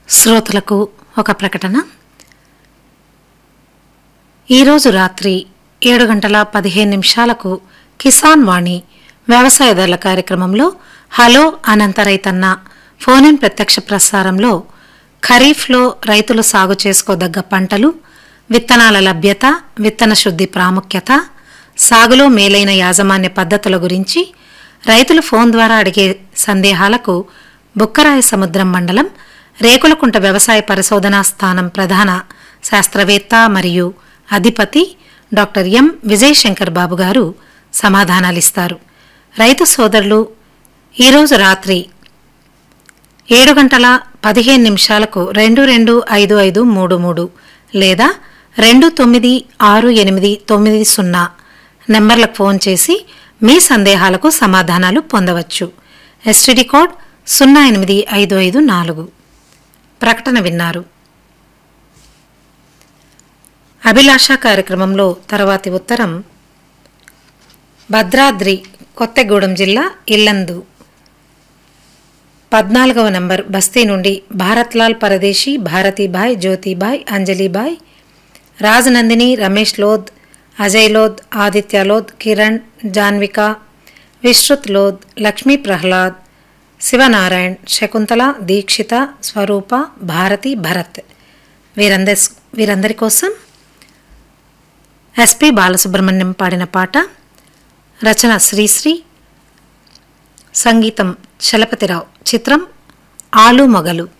శ్రోతలకు ఒక ప్రకటన ఈరోజు రాత్రి ఏడు గంటల పదిహేను నిమిషాలకు కిసాన్ వాణి వ్యవసాయదారుల కార్యక్రమంలో హలో అనంత రైతన్న ఫోన్ ఇన్ ప్రత్యక్ష ప్రసారంలో ఖరీఫ్లో రైతులు సాగు చేసుకోదగ్గ పంటలు విత్తనాల లభ్యత విత్తన శుద్ధి ప్రాముఖ్యత సాగులో మేలైన యాజమాన్య పద్ధతుల గురించి రైతులు ఫోన్ ద్వారా అడిగే సందేహాలకు బుక్కరాయ సముద్రం మండలం రేకులకుంట వ్యవసాయ పరిశోధనా స్థానం ప్రధాన శాస్త్రవేత్త మరియు అధిపతి డాక్టర్ ఎం విజయశంకర్ బాబు గారు సమాధానాలిస్తారు రైతు సోదరులు ఈరోజు రాత్రి ఏడు గంటల పదిహేను నిమిషాలకు రెండు రెండు ఐదు ఐదు మూడు మూడు లేదా రెండు తొమ్మిది ఆరు ఎనిమిది తొమ్మిది సున్నా నెంబర్లకు ఫోన్ చేసి మీ సందేహాలకు సమాధానాలు పొందవచ్చు ఎస్టిడి కోడ్ సున్నా ఎనిమిది ఐదు ఐదు నాలుగు ప్రకటన విన్నారు అభిలాష కార్యక్రమంలో తర్వాతి ఉత్తరం భద్రాద్రి కొత్తగూడెం జిల్లా ఇల్లందు పద్నాలుగవ నంబర్ బస్తీ నుండి భారత్లాల్ పరదేశీ భారతీబాయ్ జ్యోతిబాయ్ అంజలిబాయ్ రాజనందిని రమేష్ లోద్ అజయ్ లోద్ ఆదిత్య లోద్ కిరణ్ జాన్విక విశ్రుత్ లోద్ లక్ష్మీ ప్రహ్లాద్ శివనారాయణ్ శకుంతల దీక్షిత స్వరూప భారతి భరత్ వీరందరి వీరందరి కోసం ఎస్పి బాలసుబ్రహ్మణ్యం పాడిన పాట రచన శ్రీశ్రీ సంగీతం చలపతిరావు చిత్రం ఆలు మొగలు